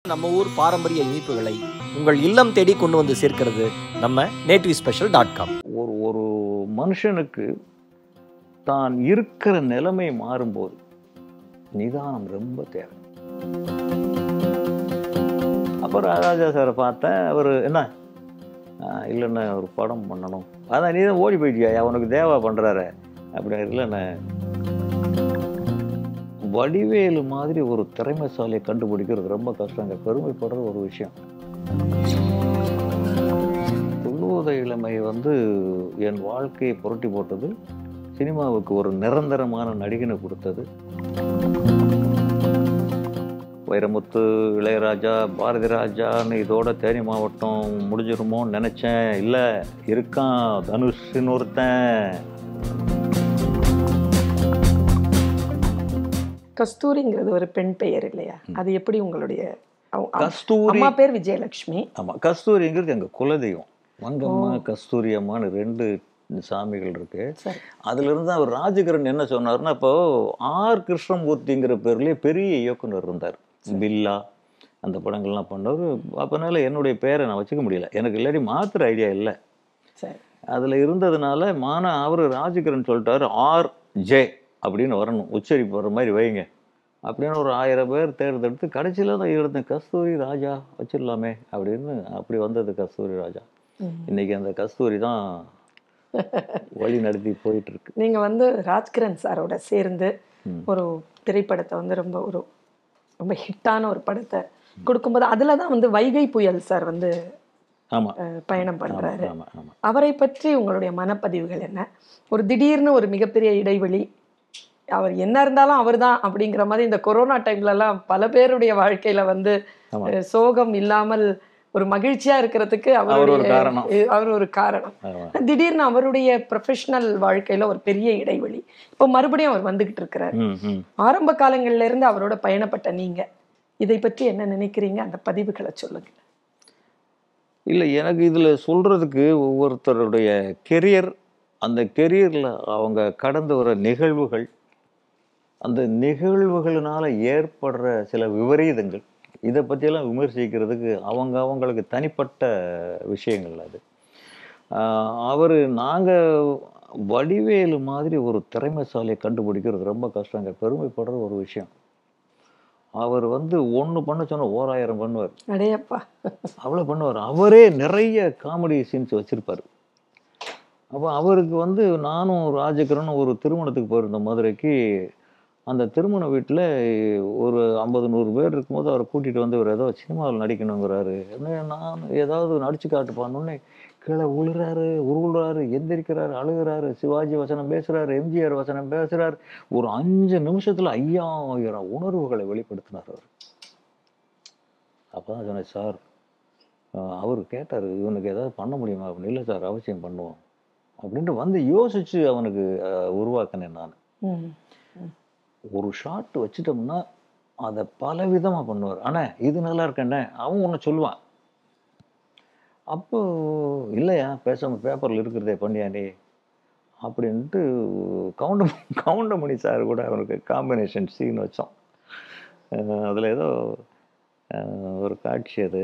நம்ம ஊர் பாரம்பரிய இனிப்புகளை உங்கள் இல்லம் தேடி கொண்டு வந்து சேர்க்கிறது நம்ம நேட்டிவ் ஸ்பெஷல் டாட் காம் ஒரு ஒரு மனுஷனுக்கு தான் இருக்கிற நிலைமை மாறும்போது நிதானம் ரொம்ப தேவை அப்புறம் ராஜா சாரை பார்த்தேன் அவர் என்ன "ஆஹ், இல்லைண்ணே ஒரு படம் பண்ணணும் அதான் நீ தான் ஓடி போயிட்டியா அவனுக்கு தேவா பண்ணுறாரு அப்படி இல்லைண்ணே வடிவேலு மாதிரி ஒரு திறமைசாலியை கண்டுபிடிக்கிறது ரொம்ப கஷ்டங்க பெருமைப்படுற ஒரு விஷயம் துள்ளுவத இளமை வந்து என் வாழ்க்கையை புரட்டி போட்டது சினிமாவுக்கு ஒரு நிரந்தரமான நடிகனை கொடுத்தது வைரமுத்து இளையராஜா பாரதி ராஜான்னு இதோட தேனி மாவட்டம் முடிஞ்சிருமோன்னு நினச்சேன் இல்லை இருக்கான் தனுஷ்னு ஒருத்தன் கஸ்தூரிங்கிறது ஒரு பெண் பெயர் இல்லையா அது எப்படி உங்களுடைய அவ- அவ- கஸ்தூரி அம்மா பேர் விஜயலட்சுமி ஆமாம் கஸ்தூரிங்கிறது எங்கள் குலதெய்வம் மங்கம்மா கஸ்தூரி அம்மான்னு ரெண்டு சாமிகள் இருக்கு சரி அதுல இருந்து அவர் ராஜகிரண் என்ன சொன்னார்னா இப்போ ஆர் கிருஷ்ணமூர்த்திங்கிற பேர்லயே பெரிய இயக்குனர் இருந்தார் பில்லா அந்த படங்கள்லாம் பண்ணவர் அப்பனால என்னுடைய பேரை நான் வச்சுக்க முடியல எனக்கு இல்லாட்டி மாத்திர ஐடியா இல்லை சரி அதுல இருந்ததுனால மான அவர் ராஜகிரண் சொல்லிட்டாரு ஆர் ஜே அப்படின்னு வரணும் உச்சரிப்பு வர மாதிரி வைங்க அப்படின்னு ஒரு ஆயிரம் பேர் தேர்ந்தெடுத்து கடைசியில் தான் இருந்தேன் கஸ்தூரி ராஜா வச்சிடலாமே அப்படின்னு அப்படி வந்தது கஸ்தூரி ராஜா ம். இன்னைக்கு அந்த கஸ்தூரி தான் வழி நடத்தி போயிட்டு இருக்கு நீங்க வந்து ராஜ்கிரண் சாரோட சேர்ந்து ம். ஒரு திரைப்படத்தை வந்து ரொம்ப ஒரு ரொம்ப ஹிட்டான ஒரு படத்தை கொடுக்கும்போது அதுல தான் வந்து வைகை புயல் சார் வந்து ஆமா அஹ், பயணம் பண்றாரு ஆமா ஆமா அவரை பற்றி உங்களுடைய மனப்பதிவுகள் என்ன ஒரு திடீர்னு ஒரு மிகப்பெரிய இடைவெளி அவர் என்ன இருந்தாலும் அவர்தான் அப்படிங்கிற மாதிரி இந்த கொரோனா டைம்ல எல்லாம் பல பேருடைய வாழ்க்கையில வந்து ஆமா. அஹ், சோகம் இல்லாமல் ஒரு மகிழ்ச்சியா இருக்கிறதுக்கு அவர் ஒரு அவருடைய காரணம். அஹ், அவர் ஒரு காரணம் ஆமா திடீர்னு அவருடைய ப்ரொஃபஷனல் வாழ்க்கையில ஒரு பெரிய இடைவெளி இப்போ மறுபடியும் அவர் வந்துகிட்டு இருக்கிறார் ம், ம். ஆரம்ப காலங்கள்ல இருந்து அவரோட பயணப்பட்ட நீங்க இதை பற்றி என்ன நினைக்கிறீங்க அந்த பதிவுகளை சொல்லுங்க இல்ல எனக்கு இதுல சொல்றதுக்கு ஒவ்வொருத்தருடைய கெரியர் அந்த கெரியர்ல அவங்க கடந்து வர நிகழ்வுகள் அந்த நிகழ்வுகளினால ஏற்படுற சில விபரீதங்கள் இதை பற்றியெல்லாம் விமர்சிக்கிறதுக்கு அவங்க அவங்களுக்கு தனிப்பட்ட விஷயங்கள் அது அவர் நாங்கள் வடிவேலு மாதிரி ஒரு திறமைசாலியை கண்டுபிடிக்கிறது ரொம்ப கஷ்டங்க பெருமைப்படுற ஒரு விஷயம் அவர் வந்து ஒன்று பண்ண சொன்னால் ஓராயிரம் பண்ணுவார் அடையப்பா அவ்வளோ பண்ணுவார் அவரே நிறைய காமெடி சீன்ஸ் வச்சிருப்பாரு அப்போ அவருக்கு வந்து நானும் ராஜகிரனும் ஒரு திருமணத்துக்கு போயிருந்தோம் மதுரைக்கு அந்த திருமண வீட்டில் ஒரு ஐம்பது நூறு பேர் இருக்கும்போது அவரை கூட்டிகிட்டு வந்து இவர் ஏதோ சினிமாவில் நடிக்கணுங்கிறாரு என்ன நான் ஏதாவது நடிச்சு காட்டுப்பான்னு கீழே உழுறாரு உருள்றாரு எந்திரிக்கிறாரு அழுகிறாரு சிவாஜி வசனம் பேசுறாரு எம்ஜிஆர் வசனம் பேசுறாரு ஒரு அஞ்சு நிமிஷத்துல ஐயாயிரம் உணர்வுகளை வெளிப்படுத்தினார் அவர் அப்பதான் சொன்னேன் சார் அஹ் அவர் கேட்டார் இவனுக்கு ஏதாவது பண்ண முடியுமா அப்படின்னு இல்லை சார் அவசியம் பண்ணுவோம் அப்படின்ட்டு வந்து யோசிச்சு அவனுக்கு அஹ், உருவாக்கினேன் நான் ம் ஒரு ஷாட் வச்சிட்டோம்னா அதை பல விதமா பண்ணுவார் அண்ணே இது நல்லா இருக்கண்ணே அவன் ஒன்று சொல்லுவான் அப்போ இல்லையா பேசாம பேப்பர்ல இருக்கிறதே பண்ணியா நீ அப்படின்ட்டு கவுண்ட கவுண்டமணி சார் கூட அவனுக்கு காம்பினேஷன் சீன் வச்சோம் அஹ் அதுல ஏதோ அஹ், ஒரு காட்சி அது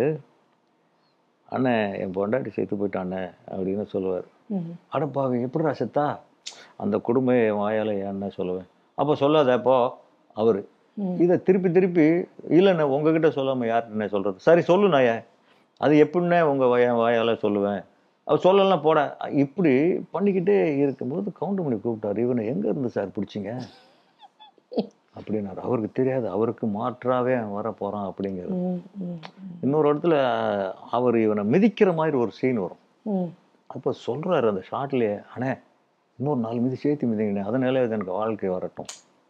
அண்ணே என் பொண்டாட்டி செத்து போயிட்டானே அப்படின்னு சொல்லுவார் ம் அடப்பாவி எப்படிடா செத்தா அந்த கொடுமை என் வாயால ஏன்னு சொல்லுவேன் அப்போ சொல்லாத அப்போ அவரு ம். இதை திருப்பி திருப்பி இல்லைண்ணே உங்ககிட்ட சொல்லாம யார்கிட்டண்ணே சொல்றது சரி சொல்லு நாயே அது எப்படின்னே உங்க வாய வாயால சொல்லுவேன் அவர் சொல்லலாம் போட இப்படி பண்ணிக்கிட்டே இருக்கும்போது கவுண்டமணி கூப்பிட்டாரு இவனை எங்க இருந்து சார் பிடிச்சிங்க அப்படின்னாரு அவருக்கு தெரியாது அவருக்கு மாற்றாவே அவன் வர போறான் அப்படிங்கிறது ம் ம் இன்னொரு இடத்துல அவர் இவனை மிதிக்கிற மாதிரி ஒரு சீன் வரும் ம் அப்போ சொல்றாரு அந்த ஷார்ட்லயே அண்ணே இன்னொரு நாலு மீதி சேர்த்து மிதிங்கண்ணே அதனால இது எனக்கு வாழ்க்கை வரட்டும்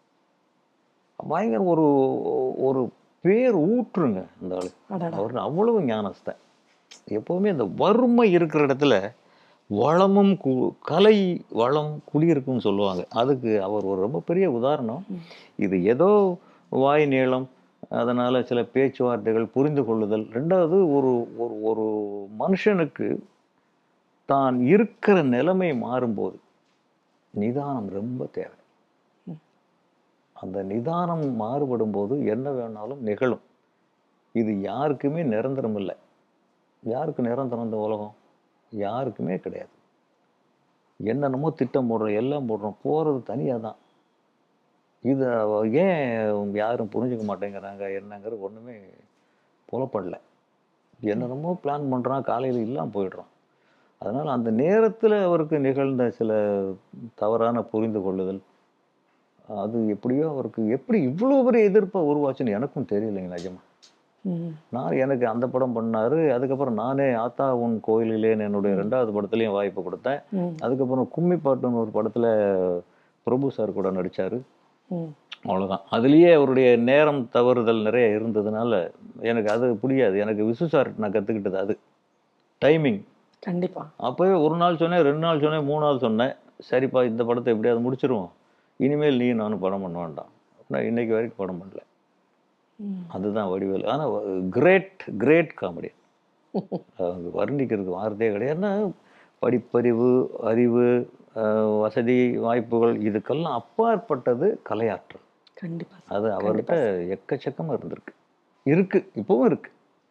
பயங்கர ஒரு ஒரு பேர் ஊற்றுங்க அந்த ஆளு அடடா அவர் அவ்வளவு ஞானஸ்தன் எப்பவுமே இந்த வறுமை இருக்கிற இடத்துல வளமும் கு கலை வளம் குடியிருக்கும்னு சொல்லுவாங்க அதுக்கு அவர் ஒரு ரொம்ப பெரிய உதாரணம் இது ஏதோ வாய் நீளம் அதனால சில பேச்சுவார்த்தைகள் புரிந்து கொள்ளுதல் ரெண்டாவது ஒரு ஒரு ஒரு மனுஷனுக்கு தான் இருக்கிற நிலைமை மாறும்போது நிதானம் ரொம்ப தேவை அந்த நிதானம் மாறுபடும் போது என்ன வேணாலும் நிகழும் இது யாருக்குமே நிரந்தரம் இல்லை யாருக்கு நிரந்தரம் இந்த உலகம் யாருக்குமே கிடையாது என்னென்னமோ திட்டம் போடுறோம் எல்லாம் போடுறோம் போகிறது தனியாக தான் இதை ஏன் யாரும் புரிஞ்சுக்க மாட்டேங்கிறாங்க என்னங்கிறது ஒன்றுமே புலப்படல என்னென்னமோ பிளான் பண்ணுறான் காலையில் இல்லாமல் போயிடுறான் அதனால் அந்த நேரத்தில் அவருக்கு நிகழ்ந்த சில தவறான புரிந்து கொள்ளுதல் அது எப்படியோ அவருக்கு எப்படி இவ்வளோ பெரிய எதிர்ப்பை உருவாச்சுன்னு எனக்கும் தெரியலைங்க நிஜமா ம். நான் எனக்கு அந்த படம் பண்ணாரு அதுக்கப்புறம் நானே ஆத்தா உன் கோயிலிலேன்னு என்னுடைய ரெண்டாவது படத்துலையும் வாய்ப்பு கொடுத்தேன் ம். அதுக்கப்புறம் கும்மி பாட்டுன்னு ஒரு படத்தில் பிரபு சார் கூட நடித்தார் ம். அவ்வளோதான் அதுலேயே அவருடைய நேரம் தவறுதல் நிறைய இருந்ததுனால எனக்கு அது புரியாது எனக்கு விசு சார் நான் கற்றுக்கிட்டது அது டைமிங் கண்டிப்பா அப்போவே ஒரு நாள் சொன்னேன் ரெண்டு நாள் சொன்னேன் மூணு நாள் சொன்னேன் சரிப்பா இந்த படத்தை எப்படியாவது முடிச்சிருவோம் இனிமேல் நீ நானும் படம் பண்ண வேண்டாம் நான் இன்னைக்கு வரைக்கும் படம் பண்ணல ம். அதுதான் வடிவேல் ஆனால் கிரேட் கிரேட் காமெடி வர்ணிக்கிறதுக்கு வார்த்தையே கிடையாது ஏன்னா படிப்பறிவு அறிவு அஹ், வசதி வாய்ப்புகள் இதுக்கெல்லாம் அப்பாற்பட்டது கலையாற்றல் கண்டிப்பா அது அவர்கிட்ட எக்கச்சக்கமாக இருந்திருக்கு இருக்கு இப்பவும் இருக்கு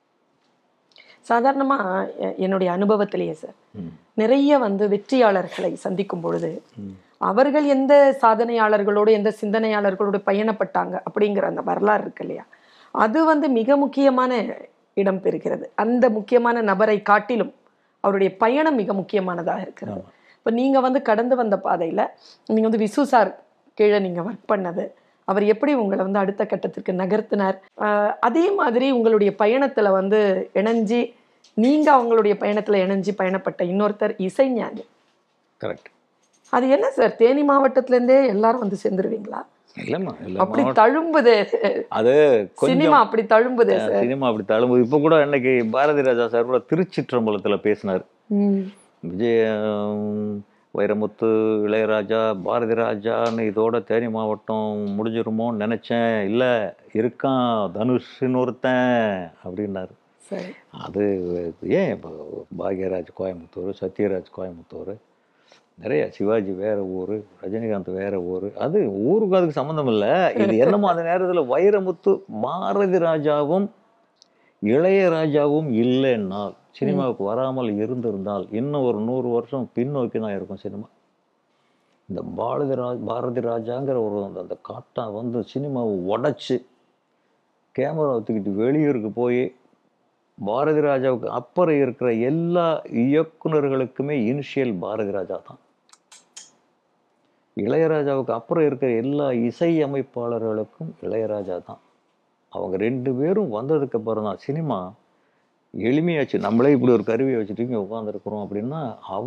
சாதாரணமா எ- என்னுடைய அனுபவத்திலேயே சார் ம். நிறைய வந்து வெற்றியாளர்களை சந்திக்கும் பொழுது ம். அவர்கள் எந்த சாதனையாளர்களோடு எந்த சிந்தனையாளர்களோடு பயணப்பட்டாங்க அப்படிங்கிற அந்த வரலாறு இருக்கு இல்லையா அது வந்து மிக முக்கியமான இடம் பெறுகிறது அந்த முக்கியமான நபரை காட்டிலும் அவருடைய பயணம் மிக முக்கியமானதாக இருக்கிறது ஆமா. இப்போ நீங்க வந்து கடந்து வந்த பாதையில நீங்க வந்து விசு சார் கீழே நீங்க ஒர்க் பண்ணது அவர் எப்படி உங்களை வந்து அடுத்த கட்டத்திற்கு நகர்த்தினார் ஆஹ் அதே மாதிரி உங்களுடைய பயணத்துல வந்து இணைஞ்சி நீங்க அவங்களுடைய பயணத்துல இணைஞ்சு பயணப்பட்ட இன்னொருத்தர் இசைஞானி கரெக்ட் அது என்ன சார் தேனி மாவட்டத்துல இருந்தே எல்லாரும் வந்து சேர்ந்துருவீங்களா இல்லைம்மா இல்லை அப்படி தழும்புதே அது கொஞ்சம் சினிமா அப்படி தழும்புதே சார் சினிமா அப்படி தழும்பு இப்போ கூட அன்னைக்கு பாரதி ராஜா சார் கூட திருச்சிற்றம்பலத்தில் பேசினார் ம். விஜய ஹம், வைரமுத்து இளையராஜா பாரதி ராஜான்னு இதோட தேனி மாவட்டம் முடிஞ்சிருமோன்னு நினச்சேன் இல்லை இருக்கான் தனுஷ்னு ஒருத்தன் அப்படின்னாரு சரி அது ஏன் இப்போ பாக்யராஜ் கோயம்புத்தூர் சத்யராஜ் கோயம்புத்தூர் நிறைய சிவாஜி வேற ஊர் ரஜினிகாந்த் வேற ஊர் அது ஊருக்கு அதுக்கு சம்மந்தம் இல்லை இது என்னமோ அந்த நேரத்தில் வைரமுத்து பாரதி ராஜாவும் இளையராஜாவும் இல்லைன்னால் சினிமாவுக்கு வராமல் இருந்திருந்தால் இன்னும் ஒரு நூறு வருஷம் பின்னோக்கி தான் இருக்கும் சினிமா இந்த பாரதி ராஜ் பாரதி ராஜாங்கிற ஒரு அந்த அந்த காட்டா வந்து சினிமாவை உடைச்சு கேமரா தூக்கிட்டு வெளியூருக்கு போய் பாரதி ராஜாவுக்கு அப்புறம் இருக்கிற எல்லா இயக்குனர்களுக்குமே இனிஷியல் பாரதி ராஜா தான் இளையராஜாவுக்கு அப்புறம் இருக்கிற எல்லா இசை அமைப்பாளர்களுக்கும் இளையராஜா தான் அவங்க ரெண்டு பேரும் வந்ததுக்கு அப்புறம் தான் சினிமா எளிமையாச்சு நம்மளே இப்படி ஒரு கருவியை வச்சுட்டு இங்கே உட்காந்துருக்குறோம் அப்படின்னா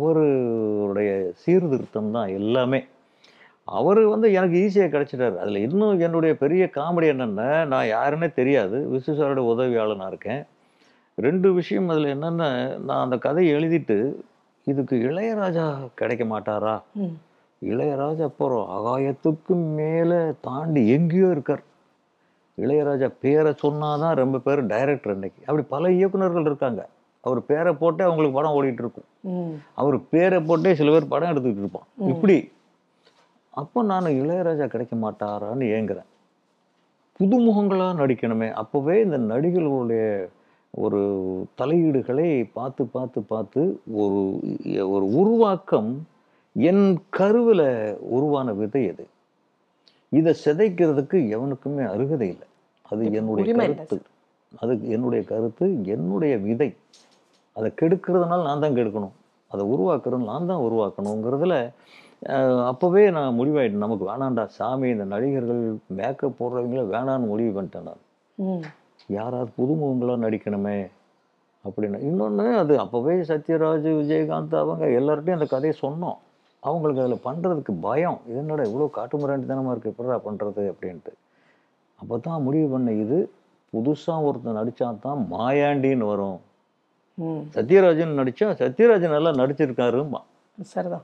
அவருடைய சீர்திருத்தம் தான் எல்லாமே அவர் வந்து எனக்கு ஈஸியாக கிடச்சிட்டாரு அதில் இன்னும் என்னுடைய பெரிய காமெடி என்னென்னா நான் யாருன்னே தெரியாது விசு சாரோட உதவியாளனாக இருக்கேன் ரெண்டு விஷயம் அதில் என்னென்னா நான் அந்த கதையை எழுதிட்டு இதுக்கு இளையராஜா கிடைக்க மாட்டாரா ம். இளையராஜா அப்புறம் ஆகாயத்துக்கு மேலே தாண்டி எங்கேயோ இருக்கார் இளையராஜா பேரை சொன்னாதான் ரொம்ப பேர் டைரக்டர் அன்னைக்கு அப்படி பல இயக்குனர்கள் இருக்காங்க அவர் பேரை போட்டே அவங்களுக்கு படம் ஓடிட்டு இருக்கும் ம். அவர் பேரை போட்டே சில பேர் படம் எடுத்துக்கிட்டு இருப்பான் ம். இப்படி அப்போ நான் இளையராஜா கிடைக்க மாட்டாரான்னு ஏங்குறேன் புதுமுகங்களா நடிக்கணுமே அப்போவே இந்த நடிகர்களுடைய ஒரு தலையீடுகளை பார்த்து பார்த்து பார்த்து ஒரு ஒரு உருவாக்கம் என் கருவில் உருவான விதை அது இதை சிதைக்கிறதுக்கு எவனுக்குமே அருகதை இல்லை அது என்னுடைய உரிமை இல்லை கருத்து அது என்னுடைய கருத்து என்னுடைய விதை அதை கெடுக்கிறதுனால நான் தான் கெடுக்கணும் அதை உருவாக்குறது நான் தான் உருவாக்கணுங்கிறதுல அஹ், அப்போவே நான் முடிவாயிட்டேன் நமக்கு வேணாண்டா சாமி இந்த நடிகர்கள் மேக்கப் போடுறவங்கள வேணான்னு முடிவு பண்ணிட்டேன் நான் ம். யாராவது புதுமுகங்களாக நடிக்கணுமே அப்படின்னு இன்னொன்று அது அப்போவே சத்யராஜ் விஜயகாந்த் அவங்க எல்லார்ட்டையும் அந்த கதையை சொன்னோம் அவங்களுக்கு அதில் பண்ணுறதுக்கு பயம் இது என்னடா இவ்வளோ காட்டுமிராண்டித்தனமாக இருக்குது எப்படா பண்ணுறது அப்படின்ட்டு அப்போ தான் முடிவு பண்ண இது புதுசாக ஒருத்தன் நடித்தா தான் மாயாண்டின்னு வரும் ம். சத்யராஜன் நடித்தா சத்யராஜன் நல்லா நடிச்சிருக்காருமா சரிதான்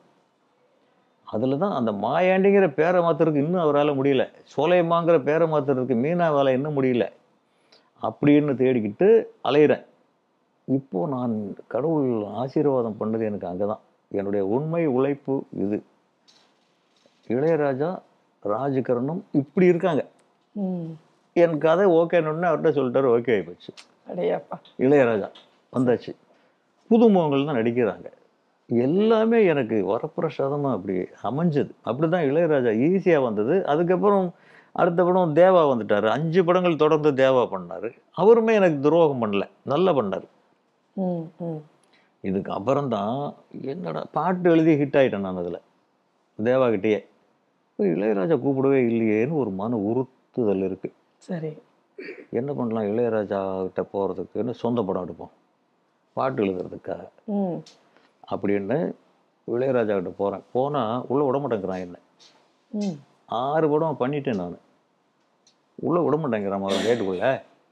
அதில் தான் அந்த மாயாண்டிங்கிற பேரை மாத்துறதுக்கு இன்னும் அவரால் முடியல சோலைமாங்கிற பேரை மாத்துறதுக்கு மீனாவால் இன்னும் முடியல அப்படின்னு தேடிக்கிட்டு அலையிறேன் இப்போ நான் கடவுள் ஆசீர்வாதம் பண்ணது எனக்கு அங்கே தான் என்னுடைய உண்மை உழைப்பு இது இளையராஜா ராஜகரனும் இப்படி இருக்காங்க ம். என் கதை ஓகேன்னு அவர்கிட்ட சொல்லிட்டாரு ஓகே ஆகிப்போச்சு அடையாப்பா இளையராஜா வந்தாச்சு புதுமுகங்கள் தான் நடிக்கிறாங்க எல்லாமே எனக்கு வரப்பிரசாதமாக அப்படி அமைஞ்சது அப்படி தான் இளையராஜா ஈஸியாக வந்தது அதுக்கப்புறம் அடுத்த படம் தேவா வந்துட்டார் அஞ்சு படங்கள் தொடர்ந்து தேவா பண்ணார் அவருமே எனக்கு துரோகம் பண்ணல நல்லா பண்ணார் ம் ம் இதுக்கு அப்புறம் தான் என்னடா பாட்டு எழுதி ஹிட் ஆயிட்டேன் நான் அதில் தேவாகிட்டேயே இளையராஜா கூப்பிடவே இல்லையேன்னு ஒரு மன உறுத்துதல் இருக்குது சரி என்ன பண்ணலாம் இளையராஜா கிட்ட போகிறதுக்குன்னு சொந்த படம் எடுப்போம் பாட்டு எழுதுறதுக்காக ம் அப்படின்னு இளையராஜா கிட்ட போகிறேன் போனால் உள்ளே விட மாட்டேங்கிறான் என்ன ம் ஆறு படம் பண்ணிட்டேன் நான் உள்ளே விட மாட்டேங்கிறான் அவன் கேட்டுக்குள்ள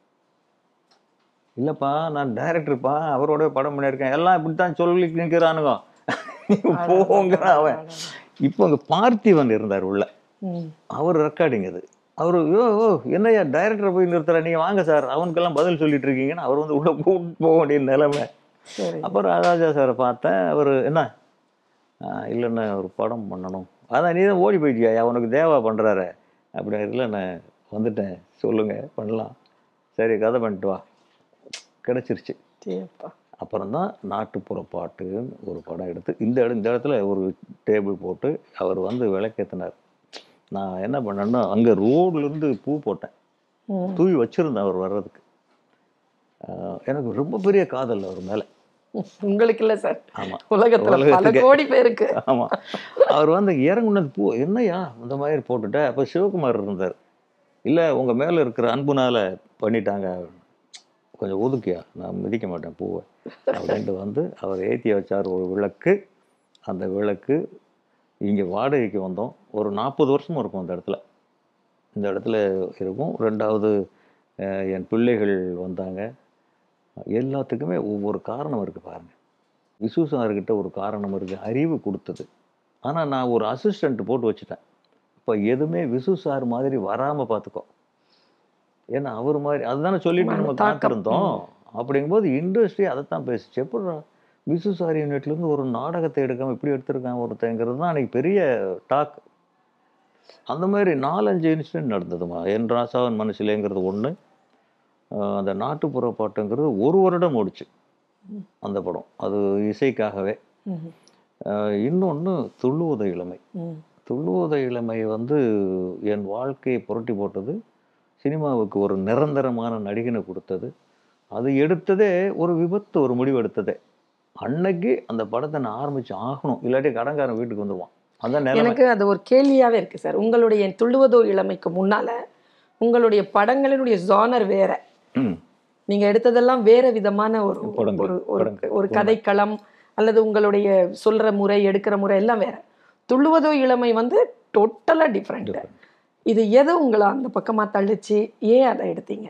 இல்லைப்பா நான் டைரக்டர்ப்பா அவரோட படம் பண்ணியிருக்கேன் எல்லாம் இப்படி தான் சொல்லி நிற்கிறானுங்க போங்கிறான் அவன் இப்போ அங்கே பார்த்திவன் இருந்தார் உள்ள ம் அவர் ரெக்கார்டிங் அது அவர் யோ ஓ என்னய்யா டைரக்டரை போய் நிறுத்துற நீங்கள் வாங்க சார் அவனுக்கெல்லாம் பதில் சொல்லிட்டு இருக்கீங்கன்னு அவர் வந்து உள்ள கூப்பிட்டு போக வேண்டிய நிலைமை சரி அப்புறம் ராஜா சாரை பார்த்தேன் அவர் என்ன "ஆ, இல்லைண்ணே ஒரு படம் பண்ணணும் அதான் நீ தான் ஓடி போயிட்டியா அவனுக்கு தேவா பண்ணுறாரு அப்படி இல்லைண்ணே வந்துட்டேன் சொல்லுங்க பண்ணலாம் சரி கதை பண்ணிட்டு வா கிடச்சிருச்சு சரிப்பா அப்புறம் தான் நாட்டுப்புற பாட்டுன்னு ஒரு படம் எடுத்து இந்த இடம் இந்த இடத்துல ஒரு டேபிள் போட்டு அவர் வந்து விளக்கேற்றினார் நான் என்ன பண்ணேன்னா அங்கே ரோட்லேருந்து பூ போட்டேன் ம் தூவி வச்சுருந்தேன் அவர் வர்றதுக்கு ஆஹ் எனக்கு ரொம்ப பெரிய காதல் அவர் மேலே உங்களுக்கு இல்ல சார் ஆமாம் உலகத்துல பல உலகத்துக்கு. கோடி பேருக்கு ஆமாம் அவர் வந்து இறங்குனது பூ என்னய்யா இந்த மாதிரி போட்டுட்ட அப்போ சிவகுமார் இருந்தார் இல்லை உங்கள் மேலே இருக்கிற அன்புனால பண்ணிட்டாங்க கொஞ்சம் ஒதுக்கியா நான் மிதிக்க மாட்டேன் பூவை அப்படின்ட்டு வந்து அவர் ஏற்றி வச்சார் ஒரு விளக்கு அந்த விளக்கு இங்கே வாடகைக்கு வந்தோம் ஒரு நாற்பது வருஷமும் இருக்கும் அந்த இடத்துல இந்த இடத்துல இருக்கும் ரெண்டாவது அஹ், என் பிள்ளைகள் வந்தாங்க எல்லாத்துக்குமே ஒவ்வொரு காரணம் இருக்குது பாருங்க விசு சார்கிட்ட ஒரு காரணம் இருக்குது அறிவு கொடுத்தது ஆனால் நான் ஒரு அசிஸ்டண்ட் போட்டு வச்சுட்டேன் இப்போ எதுவுமே விசு சார் மாதிரி வராமல் பார்த்துக்கோ ஏன்னா அவர் மாதிரி அதுதானே சொல்லிட்டு நம்ம தாக்கம். காத்திருந்தோம் அப்படிங்கும்போது இண்டஸ்ட்ரி அதைத்தான் பேசிச்சு எப்படிடா விசு சார் யூனிட்லேருந்து ஒரு நாடகத்தை எடுக்காமல் இப்படி எடுத்திருக்கான் ஒருத்தங்கிறது தான் அன்னைக்கு பெரிய டாக் அந்த மாதிரி நாலஞ்சு இன்சிடென்ட் நடந்ததுமா என் ராசாவன் மனசிலேங்கிறது ஒன்று அந்த நாட்டுப்புற பாட்டுங்கிறது ஒரு வருடம் ஓடிச்சு அந்த படம் அது இசைக்காகவே ம் இன்னொன்று துள்ளுவத இளமை ம் துள்ளுவத இளமை வந்து என் வாழ்க்கையை புரட்டி போட்டது சினிமாவுக்கு ஒரு நிரந்தரமான நடிகனை கொடுத்தது அது எடுத்ததே ஒரு விபத்து ஒரு முடிவு எடுத்ததே அன்னைக்கு அந்த படத்தை நான் ஆரம்பிச்சு ஆகணும் இல்லாட்டி கடன்காரன் வீட்டுக்கு வந்துடுவான் அதான் நிலைமை எனக்கு அது ஒரு கேள்வியாவே இருக்கு சார் உங்களுடைய துள்ளுவதோ இளமைக்கு முன்னால உங்களுடைய படங்களினுடைய ஜானர் வேற ம் நீங்க எடுத்ததெல்லாம் வேற விதமான ஒரு படங்கள், ஒரு ஒரு படங்கள். ஒரு கதைக்களம் அல்லது உங்களுடைய சொல்ற முறை எடுக்கிற முறை எல்லாம் வேற துள்ளுவதோ இளமை வந்து டோட்டலா டிஃப்ரெண்ட் இது எது உங்களை அந்த பக்கமா தள்ளுச்சு ஏன் அதை எடுத்தீங்க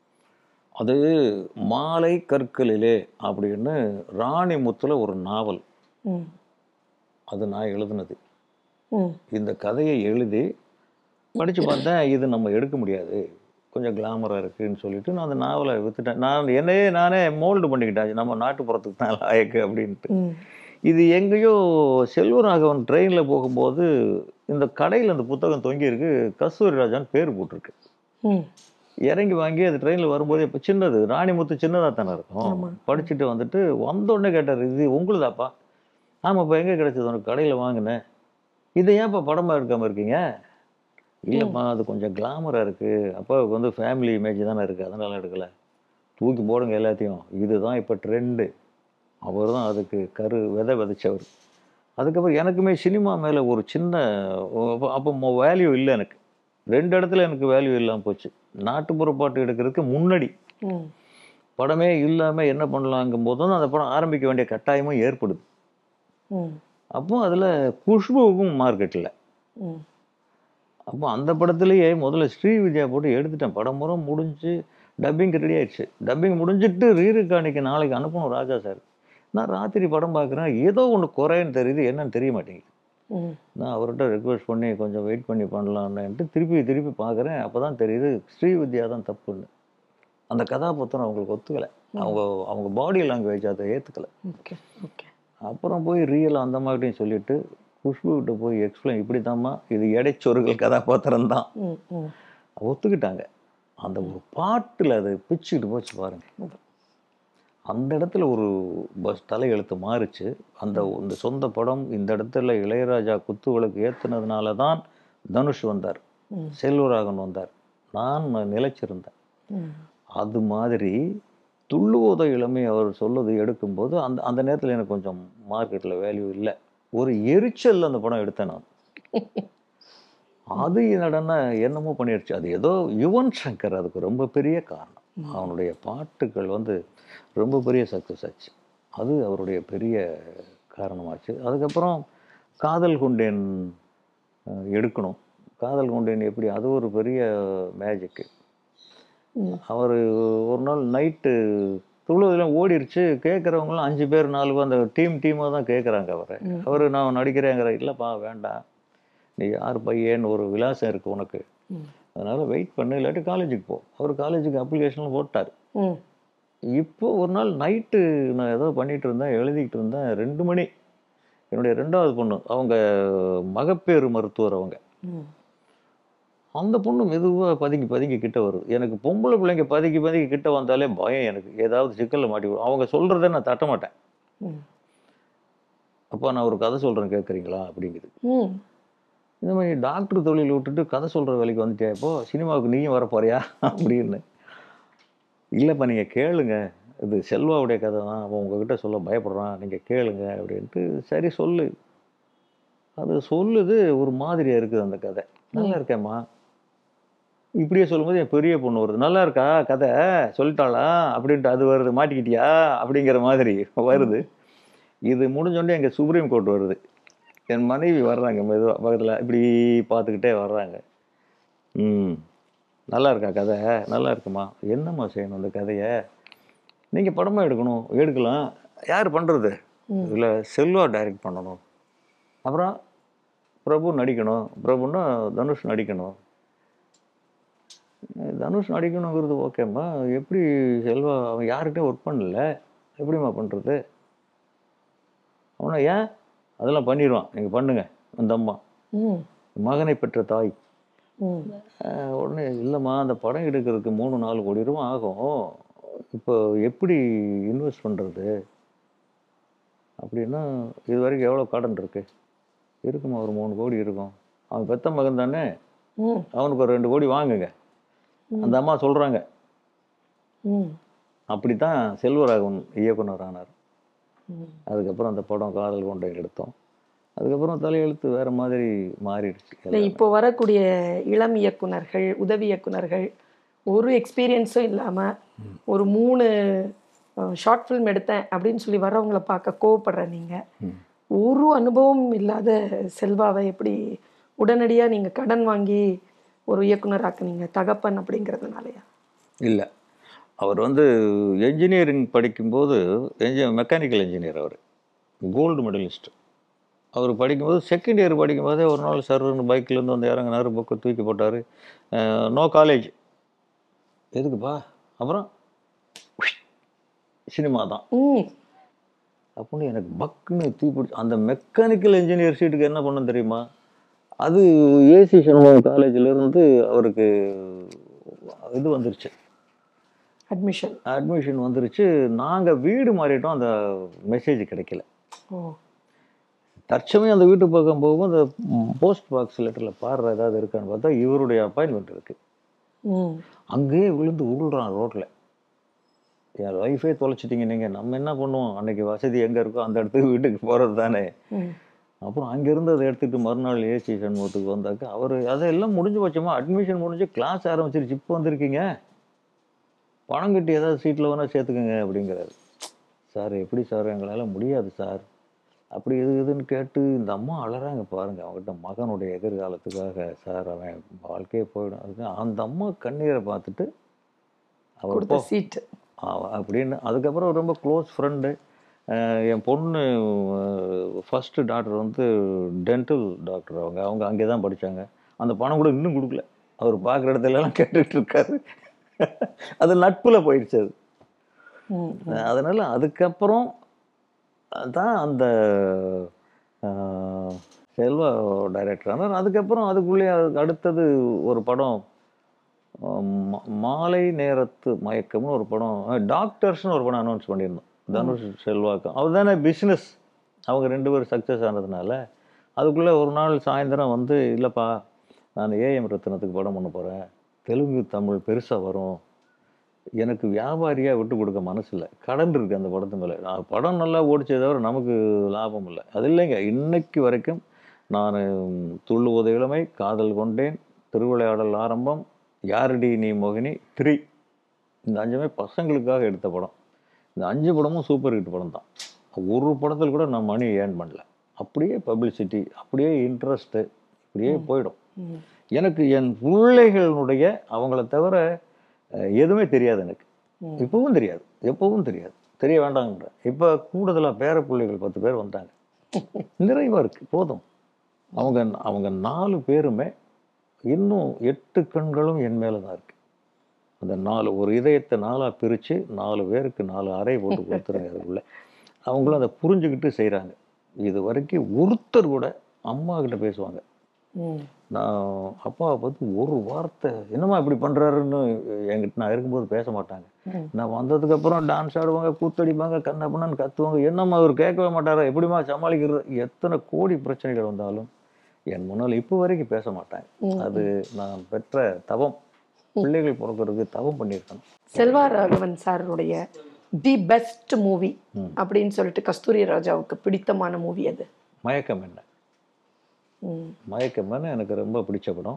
அது மாலை கற்களிலே அப்படின்னு ராணிமுத்துல ஒரு நாவல் ம் அது நான் எழுதுனது ம் இந்த கதையை எழுதி படித்து பார்த்தேன் இது நம்ம எடுக்க முடியாது கொஞ்சம் கிளாமராக இருக்குன்னு சொல்லிட்டு நான் அந்த நாவலை வித்துட்டேன் நான் என்னையே நானே மோல்டு பண்ணிக்கிட்டேன் நம்ம நாட்டுப்புறத்துக்கு தான் லாயக்கு அப்படின்ட்டு ம் இது எங்கேயோ செல்வராகவன் ட்ரெயினில் போகும்போது இந்த கடையில் அந்த புத்தகம் தொங்கி இருக்கு கஸ்தூரி ராஜான்னு பேர் போட்டிருக்கு ம் இறங்கி வாங்கி அது ட்ரெயினில் வரும்போது இப்போ சின்னது ராணிமுத்து சின்னதாக தானே ஆமா. இருக்கும் படிச்சுட்டு வந்துட்டு வந்த உடனே கேட்டார் இது உங்களுதாப்பா ஆமாப்பா எங்கே கிடைச்சது உனக்கு கடையில் வாங்கினேன் இதை ஏன்ப்பா படமாக எடுக்காமல் இருக்கீங்க இல்லைப்பா அது கொஞ்சம் கிளாமராக இருக்குது அப்பாவுக்கு வந்து ஃபேமிலி இமேஜ் தானே இருக்குது அதனால எடுக்கலை தூக்கி போடுங்க எல்லாத்தையும் இதுதான் இப்போ ட்ரெண்டு அவர் தான் அதுக்கு கரு விதை விதைச்சவர் அதுக்கப்புறம் எனக்குமே சினிமா மேலே ஒரு சின்ன அப்போ வேல்யூ இல்லை எனக்கு ரெண்டு இடத்துல எனக்கு வேல்யூ இல்லாமல் போச்சு நாட்டுப்புற பாட்டு எடுக்கிறதுக்கு முன்னாடி ம் படமே இல்லாமல் என்ன பண்ணலாங்கும் போது தான் அந்த படம் ஆரம்பிக்க வேண்டிய கட்டாயமும் ஏற்படுது ம் அப்போ அதில் குஷ்புவுக்கும் மார்க்கெட் இல்லை ம் அப்போ அந்த படத்துலேயே முதல்ல ஸ்ரீ வித்யா போட்டு எடுத்துட்டேன் படம் முறை முடிஞ்சு டப்பிங் ரெடி ஆயிடுச்சு டப்பிங் முடிஞ்சிட்டு ரீருக்காணிக்கு நாளைக்கு அனுப்பணும் ராஜா சார் நான் ராத்திரி படம் பார்க்குறேன் ஏதோ ஒன்று குறைன்னு தெரியுது என்னன்னு தெரிய மாட்டேங்குது ம் நான் அவர்கிட்ட ரெக்வஸ்ட் பண்ணி கொஞ்சம் வெயிட் பண்ணி பண்ணலான்னுட்டு திருப்பி திருப்பி பார்க்குறேன் அப்போ தான் தெரியுது ஸ்ரீ வித்யா தான் தப்புன்னு அந்த கதாபாத்திரம் அவங்களுக்கு ஒத்துக்கலை அவங்க அவங்க பாடி லாங்குவேஜ் அதை ஏற்றுக்கலை ஓகே ஓகே அப்புறம் போய் ரியல் அந்த மாதிரியும் சொல்லிட்டு குஷ்பு கிட்ட போய் எக்ஸ்பிளைன் இப்படி இது இடைச்சொருகள் கதாபாத்திரம் தான் ம் ம் ஒத்துக்கிட்டாங்க அந்த ஒரு பாட்டில் அது பிச்சுக்கிட்டு போச்சு பாருங்க ம். அந்த இடத்துல ஒரு பஸ் தலையெழுத்து மாறுச்சு அந்த இந்த சொந்த படம் இந்த இடத்துல இளையராஜா குத்து விளக்கு ஏத்துனதுனால தான் தனுஷ் வந்தார் ம். செல்வராகவன் வந்தார் நான் நிலைச்சிருந்தேன் ம். அது மாதிரி துள்ளுவோத இளமை அவர் சொல்லது எடுக்கும்போது அந்த அந்த நேரத்தில் எனக்கு கொஞ்சம் மார்க்கெட்டில் வேல்யூ இல்லை ஒரு எரிச்சல் அந்த படம் எடுத்தேன் நான் அது என்னடனா என்னமோ பண்ணிடுச்சு அது ஏதோ யுவன் சங்கர் அதுக்கு ரொம்ப பெரிய காரணம் அவனுடைய பாட்டுகள் வந்து ரொம்ப பெரிய சக்ஸஸ் ஆச்சு அது அவருடைய பெரிய காரணமாச்சு அதுக்கப்புறம் காதல் கொண்டேன் அஹ், எடுக்கணும் காதல் கொண்டேன் எப்படி அது ஒரு பெரிய மேஜிக்கு ம். அவர் ஒரு நாள் நைட்டு துளுவதெல்லாம் ஓடிருச்சு கேட்குறவங்களாம் அஞ்சு பேர் நாலு பேர் அந்த டீம் டீமாக தான் கேட்குறாங்க அவரை ம். அவர் நான் நடிக்கிறேங்கிற இல்லைப்பா வேண்டாம் நீ யார் பையன் ஒரு விலாசம் இருக்குது உனக்கு ம். அதனால் வெயிட் பண்ணு இல்லாட்டி காலேஜுக்கு போ அவர் காலேஜுக்கு அப்ளிகேஷன்லாம் போட்டார் ம். இப்போ ஒரு நாள் நைட்டு நான் ஏதோ பண்ணிட்டு இருந்தேன் எழுதிக்கிட்டு இருந்தேன் ரெண்டு மணி என்னுடைய ரெண்டாவது பொண்ணு அவங்க மகப்பேறு மருத்துவர் அவங்க ம். அந்த பொண்ணு மெதுவாக பதுங்கி பதுங்கி கிட்ட வருது எனக்கு பொம்பளை பிள்ளைங்க பதுங்கி பதுங்கி கிட்ட வந்தாலே பயம் எனக்கு ஏதாவது சிக்கலில் மாட்டி விடும். அவங்க சொல்கிறத நான் தட்ட மாட்டேன் ம். அப்பா நான் ஒரு கதை சொல்கிறேன் கேட்குறீங்களா அப்படிங்குது ம். இந்த மாதிரி டாக்டர் தொழில் விட்டுட்டு கதை சொல்கிற வேலைக்கு வந்துட்டே இப்போ சினிமாவுக்கு நீயும் வர போறியா அப்படின்னு இல்லைப்பா நீங்கள் கேளுங்க இது செல்வாவுடைய கதை தான் அவன் உங்ககிட்ட சொல்ல பயப்படுறான் நீங்கள் கேளுங்க அப்படின்ட்டு சரி சொல்லு அது சொல்லுது ஒரு மாதிரியா இருக்குது அந்த கதை நல்லா இருக்கேம்மா இப்படியே சொல்லும்போது என் பெரிய பொண்ணு வருது நல்லா இருக்கா கதை சொல்லிட்டாளா அப்படின்ட்டு அது வருது மாட்டிக்கிட்டியா அப்படிங்கிற மாதிரி வருது இது முடிஞ்சோடனே எங்கள் சுப்ரீம் கோர்ட் வருது என் மனைவி வர்றாங்க மெதுவாக பக்கத்தில் இப்படி பார்த்துக்கிட்டே வர்றாங்க ம் நல்லா இருக்கா கதை நல்லா இருக்குமா என்னம்மா செய்யணும் அந்த கதையை நீங்கள் படமாக எடுக்கணும் எடுக்கலாம் யார் பண்ணுறது ம். இல்லை செல்வா டைரக்ட் பண்ணணும் அப்புறம் பிரபு நடிக்கணும் பிரபுன்னா தனுஷ் நடிக்கணும் அஹ் தனுஷ் நடிக்கணுங்கிறது ஓகேம்மா எப்படி செல்வா அவன் யார்கிட்டயும் ஒர்க் பண்ணல எப்படிம்மா பண்ணுறது அவனை ஏன் அதெல்லாம் பண்ணிடுவான் நீங்கள் பண்ணுங்க அந்த அம்மா ம். மகனை பெற்ற தாய் ம். அஹ் உடனே இல்லைம்மா அந்த படம் எடுக்கிறதுக்கு மூணு நாலு கோடி ரூபா ஆகும் இப்போ எப்படி இன்வெஸ்ட் பண்ணுறது அப்படின்னா இது வரைக்கும் எவ்வளோ கடன் இருக்கு இருக்குமா ஒரு மூணு கோடி இருக்கும் அவன் பெத்த மகன் தானே ம். அவனுக்கு ஒரு ரெண்டு கோடி வாங்குங்க அந்த அம்மா சொல்கிறாங்க ம். அப்படி தான் செல்வராகவன் இயக்குனர் ஆனார் ம். அதுக்கப்புறம் அந்த படம் காதல் கொண்டை எடுத்தோம் அதுக்கப்புறம் தலையெழுத்து வேற மாதிரி மாறிடுச்சு இல்லை இப்போ வரக்கூடிய இளம் இயக்குனர்கள் உதவி இயக்குனர்கள் ஒரு எக்ஸ்பீரியன்ஸும் இல்லாமல் ஒரு மூணு ஷார்ட் ஃபிலிம் எடுத்தேன் அப்படின்னு சொல்லி வர்றவங்கள பார்க்க கோவப்படுற நீங்கள் ம். ஒரு அனுபவம் இல்லாத செல்வாவை எப்படி உடனடியாக நீங்கள் கடன் வாங்கி ஒரு இயக்குனராக்குனீங்க தகப்பன் அப்படிங்கிறதுனாலயா இல்லை அவர் வந்து என்ஜினியரிங் படிக்கும்போது என்ஜி மெக்கானிக்கல் இன்ஜினியர் அவர் கோல்டு மெடலிஸ்ட் அவர் படிக்கும்போது செகண்ட் இயர் படிக்கும்போதே ஒரு நாள் சர்ன்னு பைக்லேருந்து வந்து இறங்கினார் புக்கை தூக்கி போட்டார் நோ காலேஜ் எதுக்குப்பா அப்புறம் சினிமா தான் ம் அப்படின்னு எனக்கு பக்குன்னு தீப்பிடிச்சு அந்த மெக்கானிக்கல் இன்ஜினியர் சீட்டுக்கு என்ன பண்ண தெரியுமா அது ஏசி சண்முகம் காலேஜிலேருந்து அவருக்கு இது வந்துருச்சு அட்மிஷன் அட்மிஷன் வந்துருச்சு நாங்கள் வீடு மாறிட்டோம் அந்த மெசேஜ் கிடைக்கல ஓ தற்சமயம் அந்த வீட்டு பக்கம் போகும் அந்த போஸ்ட் பாக்ஸ் லெட்டரில் பாடுற ஏதாவது இருக்கான்னு பார்த்தா இவருடைய அப்பாயின்மெண்ட் இருக்குது ம் அங்கேயே விழுந்து உருள்றான் ரோட்டில் என் ஒய்ஃபே தொலைச்சிட்டீங்க நீங்கள் நம்ம என்ன பண்ணுவோம் அன்னைக்கு வசதி எங்கே இருக்கோ அந்த இடத்துக்கு வீட்டுக்கு போகிறது தானே ம் அப்புறம் அங்கேருந்து அதை எடுத்துகிட்டு மறுநாள் ஏசி சண்முகத்துக்கு வந்தாக்க அவர் அதெல்லாம் முடிஞ்சு போச்சோமா அட்மிஷன் முடிஞ்சு கிளாஸ் ஆரம்பிச்சிருச்சு இப்போ வந்திருக்கீங்க பணம் கட்டி ஏதாவது சீட்டில் வேணால் சேர்த்துக்கோங்க அப்படிங்கிறாரு சார் எப்படி சார் எங்களால் முடியாது சார் அப்படி இது இதுன்னு கேட்டு இந்த அம்மா அழறாங்க பாருங்க அவங்ககிட்ட மகனுடைய எதிர்காலத்துக்காக சார் அவன் வாழ்க்கையே போயிடும் அதுக்கு அந்த அம்மா கண்ணீரை பார்த்துட்டு அவர் கொடுத்த போ சீட்டு அவ- அப்படின்னு அதுக்கப்புறம் ரொம்ப க்ளோஸ் ஃப்ரெண்டு என் பொண்ணு ஃபஸ்ட்டு டாக்டர் வந்து டென்டல் டாக்டர் அவங்க அவங்க அங்கே தான் படித்தாங்க அந்த பணம் கூட இன்னும் கொடுக்கல அவர் பார்க்குற இடத்துல எல்லாம் கேட்டுட்டு இருக்காரு அது நட்பில் போயிடுச்சு அது ம் அதனால் அதுக்கப்புறம் தான் அந்த அஹ், செல்வா டைரக்டர் ஆனால் அதுக்கப்புறம் அதுக்குள்ளே அதுக்கு அடுத்தது ஒரு படம் மா- மாலை நேரத்து மயக்கம்னு ஒரு படம் டாக்டர்ஸ்னு ஒரு படம் அனௌன்ஸ் பண்ணியிருந்தோம் தனுஷ் செல்வாக்கம் அவர் தானே பிஸ்னஸ் அவங்க ரெண்டு பேரும் சக்ஸஸ் ஆனதுனால அதுக்குள்ளே ஒரு நாள் சாயந்தரம் வந்து இல்லைப்பா நான் ஏஎம் ரத்னத்துக்கு படம் பண்ண போகிறேன் தெலுங்கு தமிழ் பெருசாக வரும் எனக்கு வியாபாரியாக விட்டு கொடுக்க மனசு இல்லை கடன் இருக்குது அந்த படத்து மேலே நான் படம் நல்லா ஓடிச்சே தவிர நமக்கு லாபம் இல்லை அது இல்லைங்க இன்னைக்கு வரைக்கும் நான் துள்ளுவத இளமை காதல் கொண்டேன் திருவிளையாடல் ஆரம்பம் யாரடி நீ மோகினி த்ரீ இந்த அஞ்சுமே பசங்களுக்காக எடுத்த படம் இந்த அஞ்சு படமும் சூப்பர் ஹிட் படம் தான் ஒரு படத்தில் கூட நான் மணி ஏர்ன் பண்ணல அப்படியே பப்ளிசிட்டி அப்படியே இன்ட்ரெஸ்ட்டு இப்படியே போயிடும் ம். எனக்கு என் பிள்ளைகளுடைய அவங்கள தவிர அஹ், எதுவுமே தெரியாது எனக்கு ம். இப்பவும் தெரியாது எப்பவும் தெரியாது தெரிய வேண்டாங்கன்ற இப்போ கூடுதலாக பேர பிள்ளைகள் பத்து பேர் வந்தாங்க நிறைவாக இருக்கு போதும் அவங்க அவங்க நாலு பேருமே இன்னும் எட்டு கண்களும் என் மேலே தான் இருக்கு அந்த நாலு ஒரு இதயத்தை நாலாக பிரித்து நாலு பேருக்கு நாலு அறை போட்டு கொடுத்துருங்க அதுக்குள்ள அவங்களும் அதை புரிஞ்சுக்கிட்டு செய்கிறாங்க இது வரைக்கும் ஒருத்தர் கூட அம்மா கிட்ட பேசுவாங்க ம். நான் அப்பாவை பற்றி ஒரு வார்த்தை என்னம்மா இப்படி பண்ணுறாருன்னு என்கிட்ட நான் இருக்கும்போது பேச மாட்டாங்க ம். நான் வந்ததுக்கப்புறம் டான்ஸ் ஆடுவாங்க கூத்தடிப்பாங்க கண்ண பண்ணன்னு கத்துவாங்க என்னம்மா அவர் கேட்கவே மாட்டாரா எப்படிம்மா சமாளிக்கிறது எத்தனை கோடி பிரச்சனைகள் வந்தாலும் என் முன்னால் இப்போ வரைக்கும் பேச மாட்டாங்க ம். அது நான் பெற்ற தவம் பிள்ளைகள் பிறக்கிறதுக்கு தவம் பண்ணியிருக்கணும் செல்வா ராகவன் சாருடைய தி பெஸ்ட் மூவி ம். அப்படின்னு சொல்லிட்டு கஸ்தூரி ராஜாவுக்கு பிடித்தமான மூவி அது மயக்கம் என்ன ம். மயக்கம்னு எனக்கு ரொம்ப பிடிச்ச படம்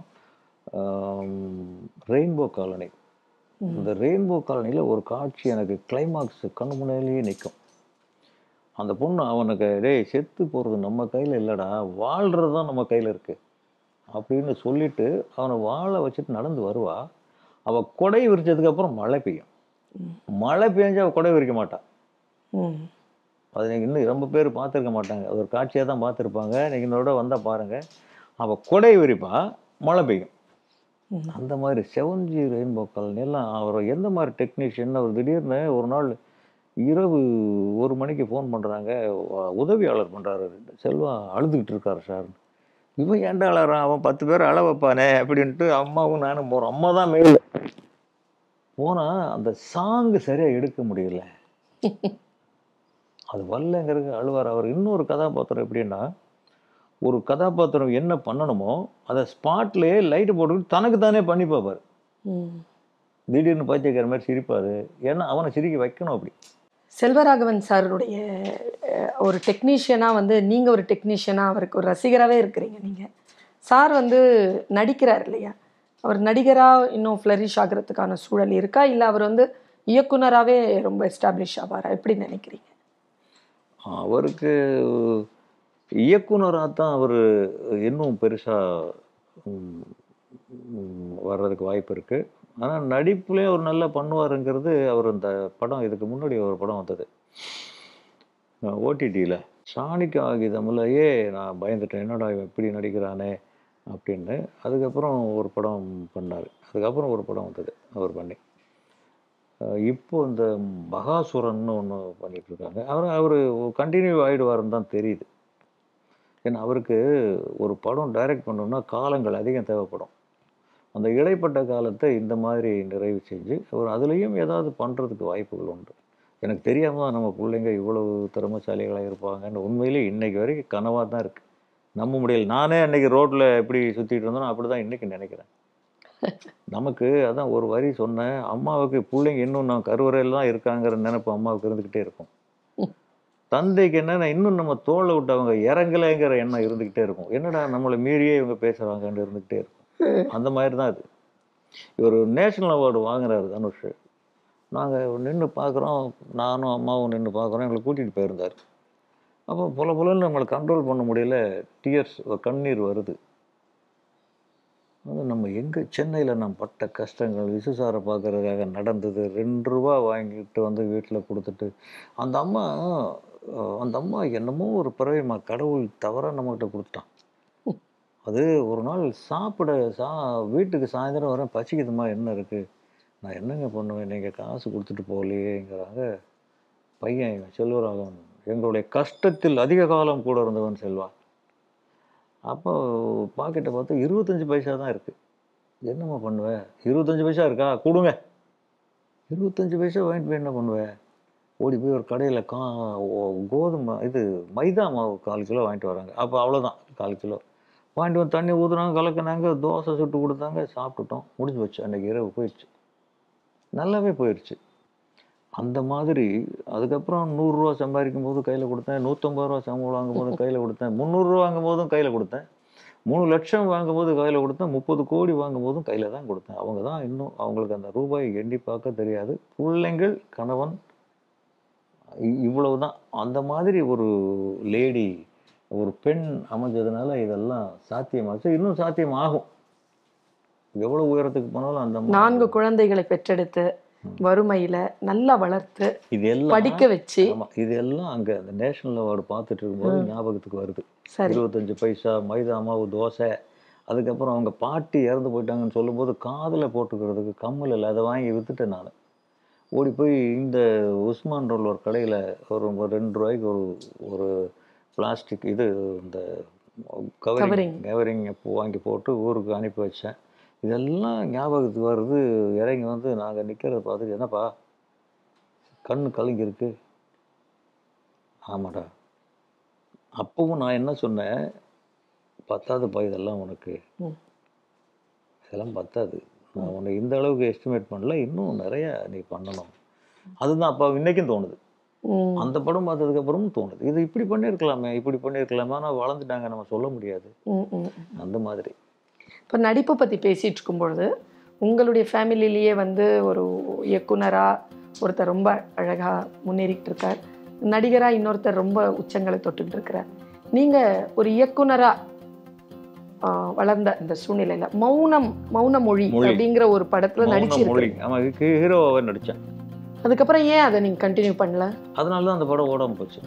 ரெயின்போ காலனி இந்த ரெயின்போ காலனியில் ஒரு காட்சி எனக்கு கிளைமாக்ஸ் கண்ணு முன்னாலேயே நிற்கும் அந்த பொண்ணு அவனுக்கு டேய் செத்து போகிறது நம்ம கையில் இல்லைடா வாழ்கிறது தான் நம்ம கையில் இருக்குது அப்படின்னு சொல்லிட்டு அவனை வாழ வச்சுட்டு நடந்து வருவா அவள் கொடை விரிச்சதுக்கப்புறம் மழை பெய்யும் மழை பெஞ்சா அவள் கொடை விரிக்க மாட்டான் ம். அது நீங்கள் இன்னும் ரொம்ப பேர் பார்த்துருக்க மாட்டாங்க அது ஒரு காட்சியாக தான் பார்த்துருப்பாங்க நீங்கள் இன்னொரு வந்தால் பாருங்கள் அவள் கொடை விரிப்பா மழை பெய்யும் ம். அந்த மாதிரி செவன்ஜி ரெயின்போ காலனி எல்லாம் அவர் எந்த மாதிரி டெக்னீஷியன் அவர் திடீர்னு ஒரு நாள் இரவு ஒரு மணிக்கு ஃபோன் பண்ணுறாங்க உதவியாளர் பண்ணுறாரு செல்வா அழுதுகிட்டு இருக்காரு சார் இவன் ஏன்டா அழறான் அவன் பத்து பேர் அழ வைப்பானே அப்படின்ட்டு அம்மாவும் நானும் போகிறோம் அம்மா தான் மேல போனால் அந்த சாங்கு சரியாக எடுக்க முடியல அது வரலங்கிறது அழுவார் அவர் இன்னொரு கதாபாத்திரம் எப்படின்னா ஒரு கதாபாத்திரம் என்ன பண்ணணுமோ அதை ஸ்பாட்லேயே லைட்டு போட்டுக்கிட்டு தனக்கு தானே பண்ணி பார்ப்பார் ம். திடீர்னு பைத்தியக்கார மாதிரி சிரிப்பார் ஏன்னா அவனை சிரிக்க வைக்கணும் அப்படி செல்வராகவன் சாருடைய அஹ், ஒரு டெக்னீஷியனாக வந்து நீங்கள் ஒரு டெக்னீஷியனாக அவருக்கு ஒரு ரசிகராகவே இருக்கிறீங்க நீங்கள் சார் வந்து நடிக்கிறார் இல்லையா அவர் நடிகராக இன்னும் ஃப்ளரிஷ் ஆகிறதுக்கான சூழல் இருக்கா இல்லை அவர் வந்து இயக்குனராகவே ரொம்ப எஸ்டாப்ளிஷ் ஆவாரா எப்படி நினைக்கிறீங்க அவருக்கு இயக்குனராக தான் அவர் இன்னும் பெருசாக வர்றதுக்கு வாய்ப்பு இருக்குது ஆனால் நடிப்புலேயே அவர் நல்லா பண்ணுவாருங்கிறது அவர் இந்த படம் இதுக்கு முன்னாடி ஒரு படம் வந்தது ஓடிடியில் சாணிக்கு ஆகிதமில்லையே நான் பயந்துட்டேன் என்னடா இவன் இப்படி நடிக்கிறானே அப்படின்னு அதுக்கப்புறம் ஒரு படம் பண்ணார் அதுக்கப்புறம் ஒரு படம் வந்தது அவர் பண்ணி அஹ் இப்போ இந்த பகாசுரன்னு ஒன்று பண்ணிட்டு இருக்காங்க அவர் அவர் கண்டினியூ ஆகிடுவாருன்னு தான் தெரியுது ஏன்னா அவருக்கு ஒரு படம் டைரக்ட் பண்ணணும்னா காலங்கள் அதிகம் தேவைப்படும் அந்த இடைப்பட்ட காலத்தை இந்த மாதிரி நிறைவு செஞ்சு அவர் அதுலேயும் ஏதாவது பண்ணுறதுக்கு வாய்ப்புகள் உண்டு எனக்கு தெரியாம தான் நம்ம பிள்ளைங்க இவ்வளவு திறமைசாலிகளாக இருப்பாங்கன்னு உண்மையிலே இன்னைக்கு வரைக்கும் கனவாக தான் இருக்குது நம்ப முடியல நானே அன்னைக்கு ரோட்டில் எப்படி சுற்றிட்டு இருந்தோம் அப்படி தான் இன்றைக்கி நினைக்கிறேன் நமக்கு அதான் ஒரு வரி சொன்னேன் அம்மாவுக்கு பிள்ளைங்க இன்னும் நான் கருவறையில் தான் இருக்காங்கிற நினைப்பு அம்மாவுக்கு இருந்துக்கிட்டே இருக்கும் தந்தைக்கு என்னன்னா இன்னும் நம்ம தோலை விட்டு அவங்க இறங்கலைங்கிற எண்ணம் இருந்துக்கிட்டே இருக்கும் என்னடா நம்மளை மீறியே இவங்க பேசுகிறாங்கன்னு இருந்துக்கிட்டே இருக்கும் அந்த மாதிரி தான் அது இவர் நேஷனல் அவார்டு வாங்குறாரு தனுஷ் நாங்கள் நின்று பார்க்குறோம் நானும் அம்மாவும் நின்று பார்க்குறோம் எங்களை கூட்டிகிட்டு போயிருந்தார் அப்போ புல புலன்னு நம்மளை கண்ட்ரோல் பண்ண முடியல டியர்ஸ் கண்ணீர் வருது அது நம்ம எங்கே சென்னையில் நம்ம பட்ட கஷ்டங்கள் விசுசாரை பார்க்கறதுக்காக நடந்தது ரெண்டு ரூபா வாங்கிட்டு வந்து வீட்டில் கொடுத்துட்டு அந்த அம்மா அஹ், அந்த அம்மா என்னமோ ஒரு பிறவிமா கடவுள் தவற நம்மகிட்ட கொடுத்துட்டான் அது ஒரு நாள் சாப்பிட சா வீட்டுக்கு சாயந்தரம் வரேன் பசிக்குதுமா என்ன இருக்குது நான் என்னங்க பண்ணுவேன் நீங்கள் காசு கொடுத்துட்டு போகலையேங்கிறாங்க பையன் இவன் செல்வராகவன் எங்களுடைய கஷ்டத்தில் அதிக காலம் கூட இருந்தவன் செல்வா அப்போ பாக்கெட்டை பார்த்தா இருபத்தஞ்சி பைசா தான் இருக்குது என்னம்மா பண்ணுவேன் இருபத்தஞ்சு பைசா இருக்கா கொடுங்க இருபத்தஞ்சு பைசா வாங்கிட்டு போய் என்ன பண்ணுவேன் ஓடி போய் ஒரு கடையில் கா ஓ- கோதுமை இது மைதா மாவு கால் கிலோ வாங்கிட்டு வராங்க அப்போ அவ்வளோதான் கால் கிலோ வாங்கிட்டு வந்து தண்ணி ஊற்றுனாங்க கலக்குனாங்க தோசை சுட்டு கொடுத்தாங்க சாப்பிட்டுட்டோம் முடிஞ்சு போச்சு அன்றைக்கி இரவு போயிடுச்சு நல்லாவே போயிடுச்சு அந்த மாதிரி அதுக்கப்புறம் நூறுரூவா சம்பாதிக்கும் போது கையில் கொடுத்தேன் நூற்றம்பது ரூபா சம்பளம் வாங்கும் போது கையில் கொடுத்தேன் முந்நூறுரூவா வாங்கும் போதும் கையில் கொடுத்தேன் மூணு லட்சம் வாங்கும்போது கையில் கொடுத்தேன் முப்பது கோடி வாங்கும் போதும் கையில் தான் கொடுத்தேன் அவங்க தான் இன்னும் அவங்களுக்கு அந்த ரூபாயை எண்ணி பார்க்க தெரியாது பிள்ளைங்கள் கணவன் இ- இவ்வளவு தான் அந்த மாதிரி ஒரு லேடி ஒரு பெண் அமைஞ்சதுனால இதெல்லாம் சாத்தியமாச்சு இன்னும் சாத்தியமாகும் எவ்வளவு உயரத்துக்கு போனாலும் அந்த மாதிரி நான்கு குழந்தைகளை பெற்றெடுத்து வறுமையில நல்லா வளர்த்து இது எல்லாம் படிக்க வச்சு ஆமா இது எல்லாம் அங்க அந்த நேஷனல் அவார்டு பார்த்துட்டு இருக்கும்போது ஞாபகத்துக்கு வருது சரி இருபத்தஞ்சு பைசா மைதா மாவு தோசை அதுக்கப்புறம் அவங்க பாட்டி இறந்து போயிட்டாங்கன்னு சொல்லும்போது காதில் போட்டுக்கிறதுக்கு கம்மல் இல்லை அதை வாங்கி வித்துட்டேன் நான் ஓடி போய் இந்த உஸ்மான் ரோல் ஒரு கடையில் ஒரு ஒரு ரெண்டு ரூபாய்க்கு ஒரு ஒரு பிளாஸ்டிக் இது இந்த Covering. கவரிங் கவரிங் வாங்கி போட்டு ஊருக்கு அனுப்பி வச்சேன் இதெல்லாம் ஞாபகத்துக்கு வருது இறங்கி வந்து நாங்கள் நிற்கிறத பார்த்துட்டு என்னப்பா கண்ணு கலங்கி இருக்கு ஆமாடா அப்பவும் நான் என்ன சொன்னேன் பத்தாதுப்பா இதெல்லாம் உனக்கு ம். இதெல்லாம் பத்தாது நான் உன்னை இந்த அளவுக்கு எஸ்டிமேட் பண்ணல இன்னும் நிறைய நீ பண்ணணும் அதுதான் அப்போ இன்னைக்கும் தோணுது ம். அந்த படம் பார்த்ததுக்கு அப்புறமும் தோணுது இது இப்படி பண்ணியிருக்கலாமே இப்படி பண்ணியிருக்கலாமே ஆனால் வளர்ந்துட்டாங்க நம்ம சொல்ல முடியாது ம், ம். அந்த மாதிரி இப்போ நடிப்பை பற்றி பேசிட்டு இருக்கும் பொழுது உங்களுடைய ஃபேமிலிலேயே வந்து ஒரு இயக்குனரா ஒருத்தர் ரொம்ப அழகா முன்னேறிட்டு இருக்கார் நடிகரா இன்னொருத்தர் ரொம்ப உச்சங்களை தொட்டுட்டு இருக்கிறார் நீங்க ஒரு இயக்குனரா ஆ, வளர்ந்த இந்த சூழ்நிலையில மௌனம் மௌன மொழி மொழி. அப்படிங்கிற ஒரு படத்துல மௌன மொழி நடிச்சிருக்கீங்க ஆமாம் ஹீரோவாகவே நடித்தேன் அதுக்கப்புறம் ஏன் அதை நீங்க கண்டினியூ பண்ணல அதனால தான் அந்த படம் ஓடாமல் போச்சு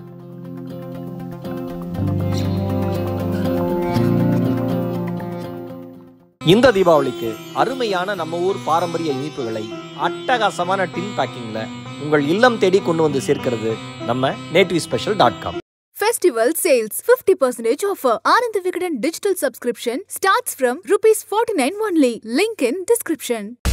இந்த தீபாவளிக்கு அருமையான நம்ம ஊர் பாரம்பரிய இனிப்புகளை அட்டகாசமான டின் பேக்கிங்ல உங்கள் இல்லம் தேடி கொண்டு வந்து சேர்க்கிறது நம்ம native special dot com Festival sales 50% offer. Anand Vikatan digital subscription starts from rupees 49 only. Link in description.